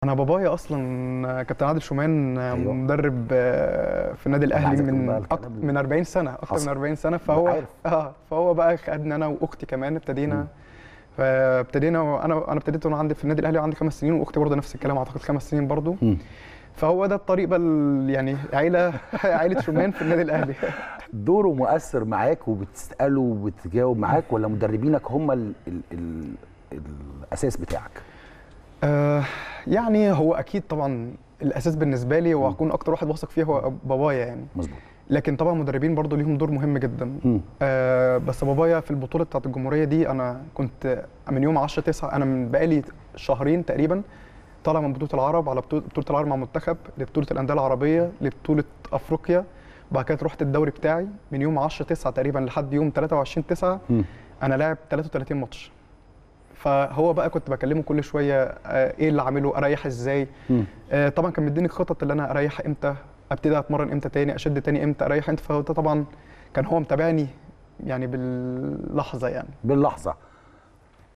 انا بابايا اصلا كابتن عادل شومان أيوة. مدرب آه، في النادي أنا الاهلي عايزك تقول من بقى أك... الكلام ده. من 40 سنه اكتر حصل. من 40 سنه فهو عارف. اه فهو بقى خدني انا واختي كمان مم. ابتدينا فابتدينا انا انا ابتديت وانا عندي في النادي الاهلي وعندي خمس سنين واختي برضه نفس الكلام اعتقد خمس سنين برضه مم. فهو ده الطريق بقى ال- يعني عيله عيله شومان في النادي الاهلي دوره مؤثر معاك وبتساله وبتجاوب معاك ولا مدربينك هم ال ال ال الاساس بتاعك آه يعني هو اكيد طبعا الاساس بالنسبه لي وهكون اكتر واحد واثق فيه هو بابايا يعني مظبوط لكن طبعا مدربين برضو ليهم دور مهم جدا مم. آه بس بابايا في البطوله بتاعت الجمهوريه دي انا كنت من يوم 10 9 انا من بقالي شهرين تقريبا طالع من بطوله العرب على بطوله بطولة العرب مع منتخب لبطوله الانديه العربيه لبطوله افريقيا وبعد كده رحت الدوري بتاعي من يوم 10 9 تقريبا لحد يوم 23 9 مم. انا لاعب 33 ماتش فهو بقى كنت بكلمه كل شويه آه، ايه اللي عامله اريح ازاي مم. آه، طبعا كان مديني خطط اللي انا اريح امتى ابتدي اتمرن امتى تاني اشد تاني امتى اريح امتى فهو ده طبعا كان هو متابعني يعني باللحظه يعني باللحظه